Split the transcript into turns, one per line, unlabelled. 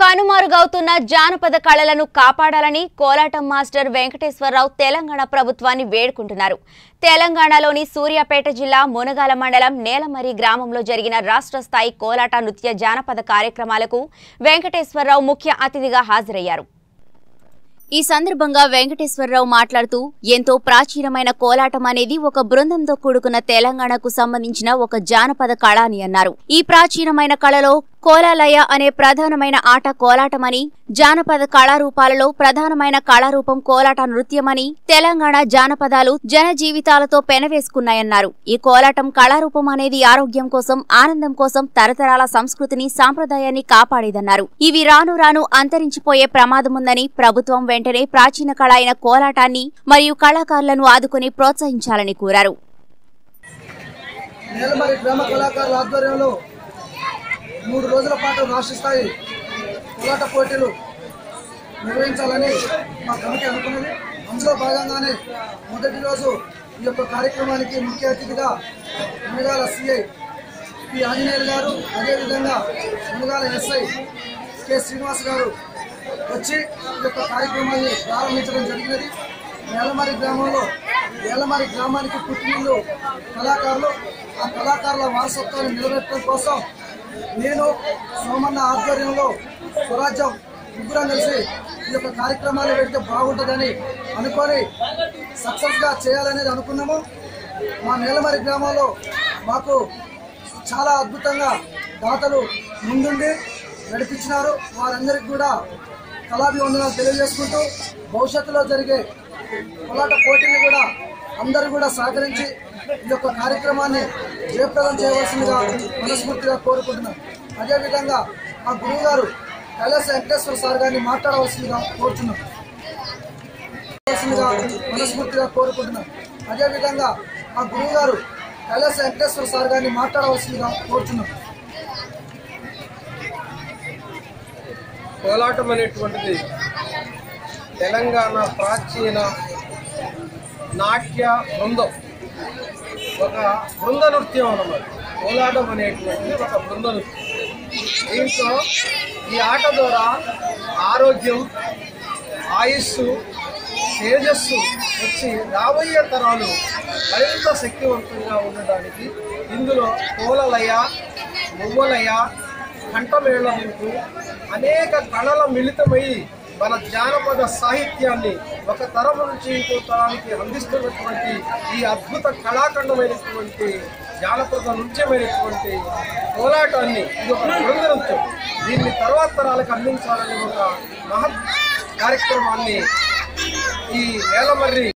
కనుమరుగవుతున్న జానపద కళలను కాపాడాలని కోలాటం మాస్టర్ వెంకటేశ్వరరావు తెలంగాణ ప్రభుత్వాన్ని వేడుకుంటున్నారు తెలంగాణలోని సూర్యాపేట జిల్లా మునగాల మండలం నేలమరి గ్రామంలో జరిగిన రాష్ట్ర స్థాయి కోలాట నృత్య జానపద కార్యక్రమాలకు వెంకటేశ్వరరావు ముఖ్య అతిథిగా హాజరయ్యారు ఈ సందర్భంగా వెంకటేశ్వరరావు మాట్లాడుతూ ఎంతో ప్రాచీనమైన కోలాటం అనేది ఒక బృందంతో కూడుకున్న తెలంగాణకు సంబంధించిన ఒక జానపద కళ అని అన్నారు ఈ ప్రాచీనమైన కళలో కోలాలయ అనే ప్రధానమైన ఆట కోలాటమని జానపద కళారూపాలలో ప్రధానమైన కళారూపం కోలాట నృత్యమని తెలంగాణ జానపదాలు జన జీవితాలతో పెనవేసుకున్నాయన్నారు ఈ కోలాటం కళారూపం అనేది ఆరోగ్యం కోసం ఆనందం కోసం తరతరాల సంస్కృతిని సాంప్రదాయాన్ని కాపాడేదన్నారు ఇవి రాను రాను అంతరించిపోయే ప్రమాదముందని ప్రభుత్వం వెంటనే ప్రాచీన కళ అయిన కోలాటాన్ని మరియు కళాకారులను ఆదుకుని ప్రోత్సహించాలని కోరారు
నేలమరి గ్రామ కళాకారుల ఆధ్వర్యంలో మూడు రోజుల పాటు రాష్ట్ర స్థాయి పోరాట పోటీలు నిర్వహించాలని మా కమిటీ అనుకున్నది అందులో భాగంగానే మొదటి రోజు ఈ యొక్క కార్యక్రమానికి ముఖ్య అతిథిగా మునగాల సిఐ పి ఆంజనేయులు గారు అదేవిధంగా మునగాల ఎస్ఐ కె శ్రీనివాస్ గారు వచ్చి ఈ యొక్క కార్యక్రమాన్ని ప్రారంభించడం జరిగినది నేలమరి గ్రామంలో నేలమరి గ్రామానికి పుట్టినిల్లు కళాకారులు ఆ కళాకారుల వారసత్వాన్ని నిలబెట్టడం కోసం నేను సోమన్న ఆధ్వర్యంలో స్వరాజ్యం ముగ్గురం కలిసి ఈ యొక్క కార్యక్రమాలు పెడితే బాగుంటుందని అనుకొని సక్సెస్గా చేయాలనేది అనుకున్నాము మా నేలమరి గ్రామంలో మాకు చాలా అద్భుతంగా దాతలు ముందుండి నడిపించినారు వారందరికీ కూడా కళాభివందనాలు తెలియజేసుకుంటూ భవిష్యత్తులో జరిగే పోరాట పోటీలు కూడా అందరూ కూడా సహకరించి ఈ యొక్క కార్యక్రమాన్ని జయప్రదం చేయవలసిందిగా మనస్ఫూర్తిగా కోరుకుంటున్నాం అదేవిధంగా మా గురువు గారు కైలాస వెంకటేశ్వర సార్ గారిని మాట్లాడవలసిందిగా కోరుతున్నాం వలసిందిగా మనస్ఫూర్తిగా కోరుకుంటున్నాం అదేవిధంగా మా గురువు గారు కైలాస వెంకటేశ్వర సార్ గారిని మాట్లాడవలసిందిగా కోరుతున్నాం
కోలాటం అనేటువంటిది తెలంగాణ ప్రాచీన నాట్య బృందం ఒక బృంద నృత్యం అన్నమాట కోలాటం అనేటువంటిది ఒక బృంద నృత్యం దీంట్లో ఈ ఆట ద్వారా ఆరోగ్యం ఆయుస్సు తేజస్సు వచ్చి రాబోయే తరాలు మరింత శక్తివంతంగా ఉండడానికి ఇందులో కోలలయ మువ్వలయ కంఠమేళవింపు అనేక కళల మిళితమై మన జానపద సాహిత్యాన్ని ఒక తరం నుంచి ఇంకో తరానికి అందిస్తున్నటువంటి ఈ అద్భుత కళాఖండమైనటువంటి జానపద నృత్యమైనటువంటి కోలాటాన్ని ఇది ఒక బృంద నృత్యం దీన్ని తర్వాత తరాలకు అందించాలని ఒక మహత్ కార్యక్రమాన్ని ఈ వేలమర్రి